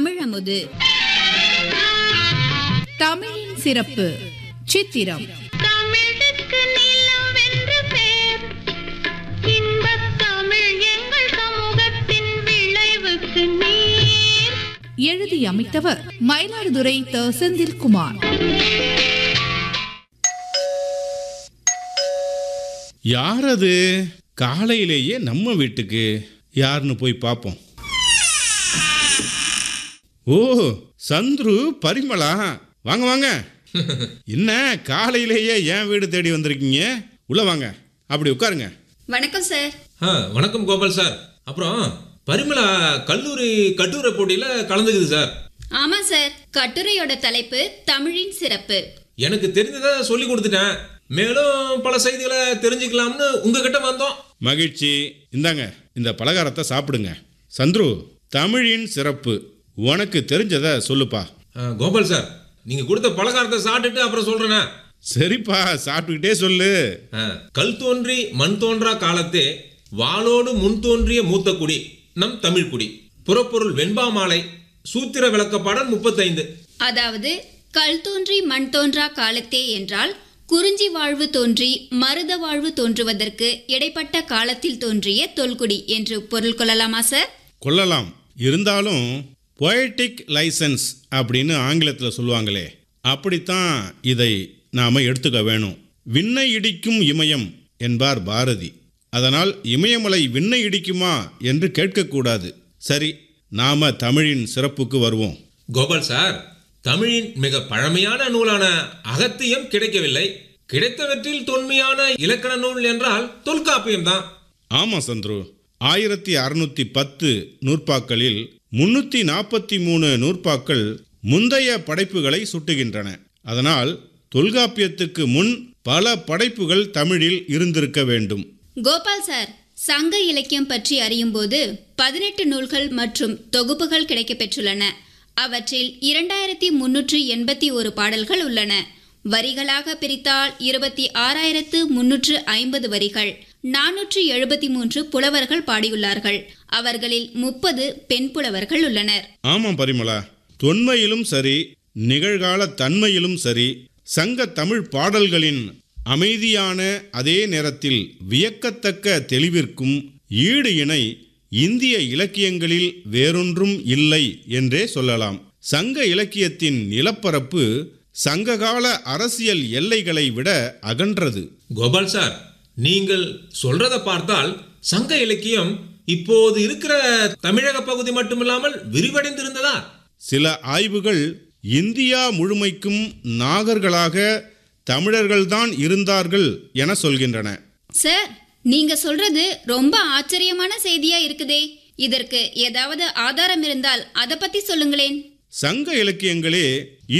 தமிழமுது தமிழின் சிறப்பு சித்திரம் தமிழுக்கு நிலவென்று பேர் இன்பத் தமிழ் எங்கள் சமூகத்தின் விளைவுக்கு நீர் எழுதி அமைத்தவர் மயிலாடுதுறை த செந்தில்குமார் யார் அது காலையிலேயே நம்ம வீட்டுக்கு யாருன்னு போய் பார்ப்போம் ஓ சந்துரு பரிமளா வாங்க வாங்க என்ன காலையிலேயே என் வீடு தேடி வந்திருக்கீங்க உள்ள வாங்க அப்படி உட்காருங்க வணக்கம் சார் ஆ வணக்கம் கோபால் சார் அப்புறம் பரிமளா கல்லூரி கட்டுரை போட்டியில் கலந்துக்குது சார் ஆமா சார் கட்டுரையோட தலைப்பு தமிழின் சிறப்பு எனக்கு தெரிஞ்சதை சொல்லி கொடுத்துட்டேன் மேலும் பல செய்திகளை தெரிஞ்சுக்கலாம்னு உங்ககிட்ட வந்தோம் மகிழ்ச்சி இந்தாங்க இந்த பலகாரத்தை சாப்பிடுங்க சந்துரு தமிழின் சிறப்பு உனக்கு தெரிஞ்சதை சொல்லுப்பா ஆ, கோபால் சார் நீங்கள் கொடுத்த பலகாரத்தை சாப்பிட்டுட்டு அப்புறம் சொல்கிறேனே சரிப்பா சாப்பிட்டுக்கிட்டே சொல்லு ஆ, கல் தோன்றி மண் தோன்றா காலத்தே வாளோடு முன் தோன்றிய மூத்த குடி நம் தமிழ் குடி புறப்பொருள் வெண்பா மாலை சூத்திர விளக்கப்பாடல் முப்பத்தைந்து அதாவது கல் தோன்றி மண் தோன்றா காலத்தே என்றால் குறிஞ்சி வாழ்வு தோன்றி மருத வாழ்வு தோன்றுவதற்கு இடைப்பட்ட காலத்தில் தோன்றிய தொல்குடி என்று பொருள் கொள்ளலாமா சார் கொள்ளலாம் இருந்தாலும் பொயட்டிக் லைசன்ஸ் அப்படின்னு ஆங்கிலத்தில் சொல்லுவாங்களே அப்படித்தான் இதை நாம் எடுத்துக்க வேணும் விண்ணை இடிக்கும் இமயம் என்பார் பாரதி அதனால் இமயமலை விண்ணை இடிக்குமா என்று கேட்கக்கூடாது சரி நாம தமிழின் சிறப்புக்கு வருவோம் கோபால் சார் தமிழின் மிக பழமையான நூலான அகத்தியம் கிடைக்கவில்லை கிடைத்தவற்றில் தொன்மையான இலக்கண நூல் என்றால் தொல்காப்பியம் தான் ஆமாம் சந்துரு ஆயிரத்தி அறுநூத்தி பத்து நூற்பாக்களில் முன்னூற்றி நாற்பத்தி மூணு நூற்பாக்கள் முந்தைய படைப்புகளை சுட்டுகின்றன அதனால் தொல்காப்பியத்துக்கு முன் பல படைப்புகள் தமிழில் இருந்திருக்க வேண்டும் கோபால் சார் சங்க இலக்கியம் பற்றி அறியும்போது பதினெட்டு நூல்கள் மற்றும் தொகுப்புகள் கிடைக்கப்பெற்றுள்ளன அவற்றில் இரண்டாயிரத்தி முன்னூற்று எண்பத்தி ஒரு பாடல்கள் உள்ளன வரிகளாக பிரித்தால் இருபத்தி ஆறாயிரத்து முன்னூற்று ஐம்பது வரிகள் நானூற்று எழுபத்தி மூன்று புலவர்கள் பாடியுள்ளார்கள் அவர்களில் முப்பது பெண் புலவர்கள் உள்ளனர் ஆமாம் பரிமளா தொன்மையிலும் சரி நிகழ்கால தன்மையிலும் சரி சங்க தமிழ் பாடல்களின் அமைதியான அதே நேரத்தில் வியக்கத்தக்க தெளிவிற்கும் ஈடு இணை இந்திய இலக்கியங்களில் வேறொன்றும் இல்லை என்றே சொல்லலாம் சங்க இலக்கியத்தின் நிலப்பரப்பு சங்ககால அரசியல் எல்லைகளை விட அகன்றது கோபால் சார் நீங்கள் சொல்றத பார்த்தால் சங்க இலக்கியம் இப்போது இருக்கிற தமிழக பகுதி மட்டுமில்லாமல் விரிவடைந்திருந்ததா சில ஆய்வுகள் இந்தியா முழுமைக்கும் நாகர்களாக தமிழர்கள்தான் இருந்தார்கள் என சொல்கின்றன சார் நீங்க சொல்றது ரொம்ப ஆச்சரியமான செய்தியா இருக்குதே இதற்கு ஏதாவது ஆதாரம் இருந்தால் அதை பத்தி சொல்லுங்களேன் சங்க இலக்கியங்களே